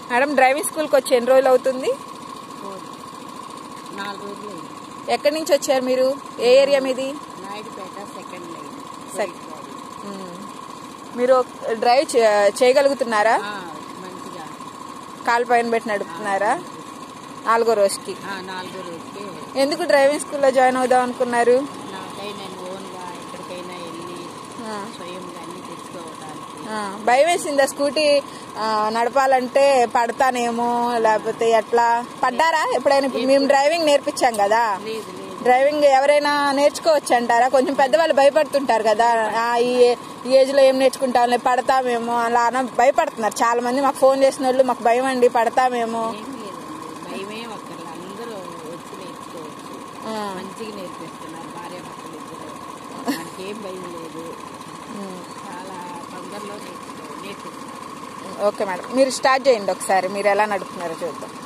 Madam driving స్కూల్కి వచ్చి ఎన్ని రోజులు అవుతుంది ఫోన్ నాలుగు రోజులు అయింది ఎక్కడి నుంచి వచ్చారు మీరు ఏ ఏరియా మీది నాయుడుపేట సెకండ్ లైన్ సెక్- మ్మ్. మీరు డ్రైవ్ చే- చేయగలుగుతున్నారా ఆ, మంచిగా కాలు పైన పెట్టి నడుపుతున్నారా నాలుగో రోజుకి ఆ, నాలుగో రోజుకి ఎందుకు డ్రైవింగ్ స్కూల్లో జాయిన్ అవుదాం అనుకున్నారు నాకై నేను ఓన్గా ఎక్కడికైనా వెళ్ళి ఆ, స్వయంగా అన్ని తెచ్చుకోవడానికి ఆ, భయం వేసిందా స్కూటీ ఆ, నడపాలంటే పడతానేమో లేకపోతే ఎట్లా పడ్డారా ఎప్పుడైనా ఇప్పుడు మేము డ్రైవింగ్ నేర్పించాం కదా లేదు లేదు డ్రైవింగ్ ఎవరైనా నేర్చుకోవచ్చు అంటారా కొంచెం పెద్దవాళ్ళు భయపడుతుంటారు కదా ఆ, ఈ ఈ ఏజ్ లో ఏం నేర్చుకుంటాంలే పడతామేమో అలా అని భయపడుతున్నారు చాలా మంది మాకు ఫోన్ చేసిన వాళ్ళు మాకు భయం అండి పడతామేమో ఏం లేదండి భయమే ఒక్కర్లా అందరూ వచ్చి నేర్చుకోవచ్చు ఆ, మంచిగా నేర్పిస్తున్నారు భార్య భర్తలు ఇద్దరు మనకేం భయం లేదు ఉమ్. చాలా తొందరలో నేర్చుకో నేర్పిస్తున్నారు ఓకే మేడం మీరు స్టార్ట్ చేయండి ఒకసారి మీరు ఎలా నడుపుతున్నారో చూద్దాం